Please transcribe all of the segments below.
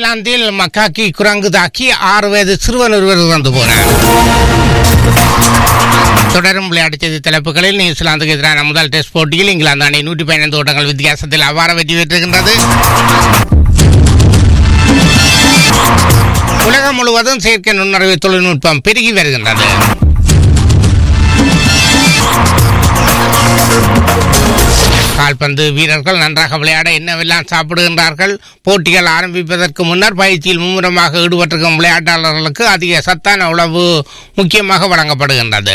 நியூசிலாந்தில் மக்காக்கி குரங்கு தாக்கி ஆறு வயது சிறுவன் ஒருவர் இறந்து போனார் தொடரும் விளையாட்டுச் செய்தி தலைப்புகளில் நியூசிலாந்துக்கு எதிரான முதல் டெஸ்ட் போட்டியில் இங்கிலாந்து அணி நூற்றி பதினைந்து ஓட்டங்கள் வித்தியாசத்தில் அவ்வாறு வெற்றி பெற்றிருக்கின்றது உலகம் முழுவதும் செயற்கை நுண்ணறிவு தொழில்நுட்பம் பெருகி வருகின்றது கால்பந்து வீரர்கள் நன்றாக விளையாட என்னவெல்லாம் சாப்பிடுகின்றார்கள் போட்டிகள் ஆரம்பிப்பதற்கு முன்னர் பயிற்சியில் மும்முரமாக ஈடுபட்டிருக்கும் விளையாட்டாளர்களுக்கு அதிக சத்தான உணவு முக்கியமாக வழங்கப்படுகின்றது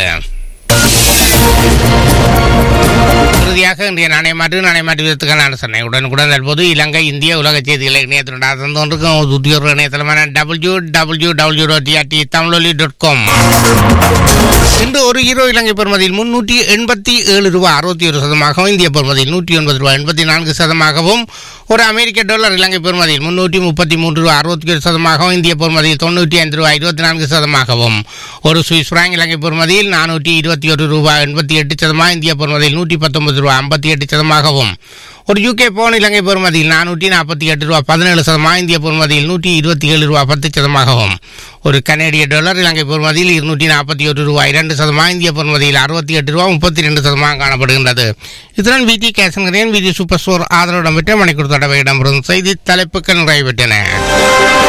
இறுதியாக இன்றைய நாணய மாற்று நாணய மாற்று விதத்துக்கான சென்னை உடனுக்குடன் தற்போது இலங்கை இந்திய உலக செய்திகளை இணையத்தினுடைய தந்தோன்றுக்கும் உத்தியோக இணையதளமான W W W dot TRT Tamiloli dot com இன்று ஒரு ஹீரோ இலங்கை பெறுமதியில் முன்னூற்றி எண்பத்தி ஏழு ரூபாய் அறுபத்தி ஒரு சதமாகவும் இந்திய பெறுமதியில் நூற்றி ஒன்பது ரூபாய் எண்பத்தி நான்கு சதமாகவும் ஒரு அமெரிக்க டாலர் இலங்கை பெறுமதியில் முன்னூற்றி முப்பத்தி மூன்று ரூபாய் அறுபத்தி ஏழு சதமாகவும் இந்திய பெறுமதியில் தொண்ணூற்றி ஐந்து ரூபாய் இருபத்தி நான்கு சதமாகவும் ஒரு சுவிஸ் பிராங்க் இலங்கை பெறுமதியில் நானூற்றி இருபத்தி ஒரு ரூபாய் எண்பத்தி எட்டு சதமாக இந்திய பெறுமதியில் நூற்றி பத்தொன்பது ரூபாய் ஐம்பத்தி எட்டு சதமாகவும் ஒரு யூகே பவுன் இலங்கை பெறுமதியில் நானூற்றி நாற்பத்தி எட்டு ரூபா பதினேழு சதமாக இந்திய பெறுமதியில் நூற்றி இருபத்தி ஏழு ரூபா பத்து சதமாகவும் ஒரு கனேடிய டாலர் இலங்கை பெறுமதியில் இருநூற்றி நாற்பத்தி ஒரு ரூபாய் இரண்டு சதமாக இந்திய பெறுமதியில் அறுபத்தி எட்டு ரூபா முப்பத்தி ரெண்டு சதமாக காணப்படுகின்றது இத்துடன் விடி கேசன்கிறேன் விடி சூப்பர் ஸ்டோர் ஆதரவுடன் பெற்ற மணிக்கூர் தடவை இடம்பெறும் செய்தி தலைப்புகள் நிறைவேற்றன